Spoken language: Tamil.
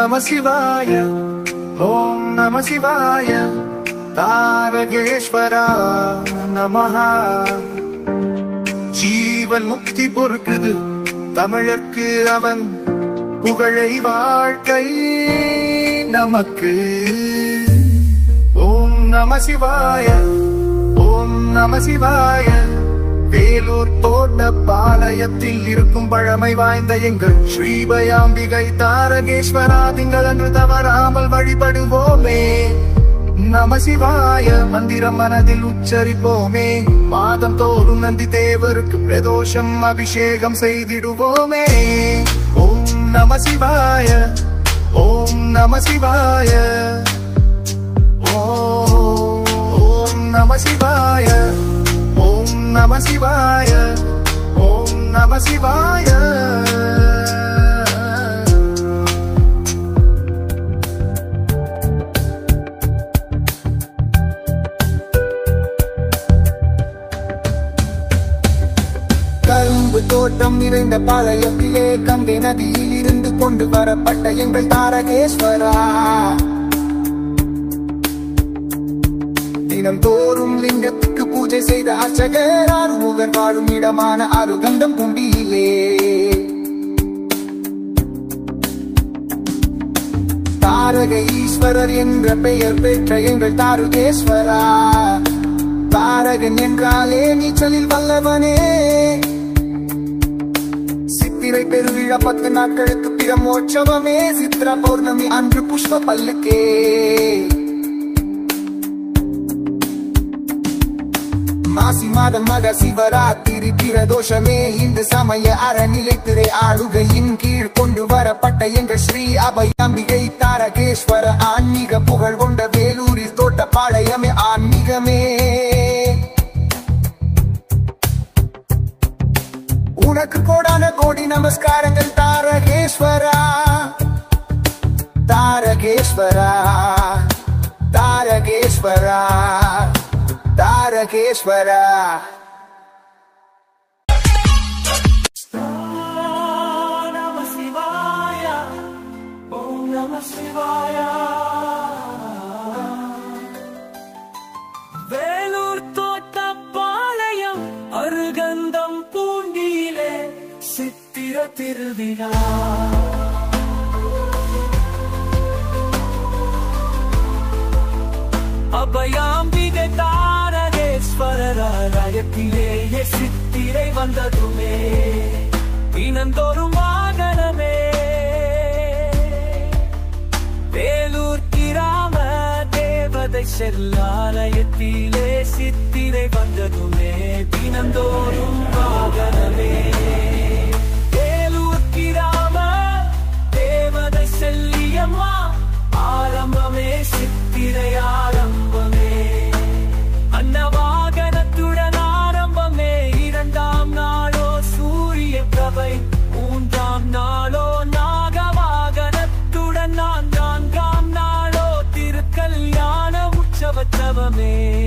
நம சிவாய ஓம் நம சிவாய தாரகேஸ்வரா நமஹா ஜீவன் முக்தி பொறுக்குது தமிழர்க்கு அவன் புகழை வாழ்க்கை நமக்கு ஓம் நம சிவாய ஓம் நம சிவாய வேலூர் தோட்ட பாளையத்தில் இருக்கும் பழமை வாய்ந்த எங்கள் ஸ்ரீபயாம்பிகை தாரகேஸ்வரா திங்கள் அன்று தவறாமல் வழிபடுவோமே நம சிவாய மந்திரம் மனதில் உச்சரிப்போமே மாதம் தோறும் நந்தி தேவருக்கு பிரதோஷம் அபிஷேகம் செய்திடுவோமே ஓம் நம சிவாய ஓம் நம சிவாய ஓம் ஓம் நம சிவாய ஓம் நம சிவாய ஓம் நம சிவாய கரும்பு தோட்டம் நிறைந்த பாளையத்திலே கங்கை நதியில் இருந்து கொண்டு வரப்பட்ட எங்கள் தாரகேஸ்வரா தினம் தோறும் லிங்கத்துக்கு பூஜை செய்த அர்ச்சகர் ஆறுமுகர் வாழும் இடமான அருகண்டம் குண்டியிலே தாரக ஈஸ்வரர் என்ற பெயர் பெற்ற எங்கள் தாருகேஸ்வரா தாரகன் என்றாலே நீச்சலில் வல்லவனே சித்திரை பெருவிழா பத்து நாட்களுக்கு பிரமோற்சவமே சித்ரா பௌர்ணமி அன்று புஷ்ப பல்லுக்கே மாசி மாதம் மக சிவராத்திரி பிரதோஷமே இந்த சமய அறநிலைத்துறை ஆளுகையின் கீழ் கொண்டு வரப்பட்ட எங்கள் ஸ்ரீ அபயாம்பிகை தாரகேஸ்வர ஆன்மீக புகழ் கொண்ட வேலூரில் தோட்ட பாளையமே ஆன்மீகமே உனக்கு கோடான கோடி நமஸ்காரங்கள் தாரகேஸ்வரா தாரகேஸ்வரா தாரகேஸ்வரா தாரகேஸ்வரா நம சிவாய ஓம் நம சிவாய வேலூர் தோட்ட பாளையம் அருகந்தம் பூண்டியிலே சித்திர திருவிழா அபயாம்பிகை தாரகேஸ்வரராயத்திலேயே சித்திரை வந்ததுமே தினந்தோறும் வாகனமே வேலூர் கிராம தேவதை செல்லாலயத்திலே சித்திரை வந்ததுமே தினந்தோறும் வாகனமே வேலூர் கிராம தேவதை செல்லியம்மா ஆரம்பமே சித்திரை ஆரம்பமே அன்னவாகனத்துடன் ஆரம்பமே இரண்டாம் நாளோ சூரிய பிரபை மூன்றாம் நாளோ நாகவாகனத்துடன் நான்காம் நாளோ திருக்கல்யாண உற்சவத்தவமே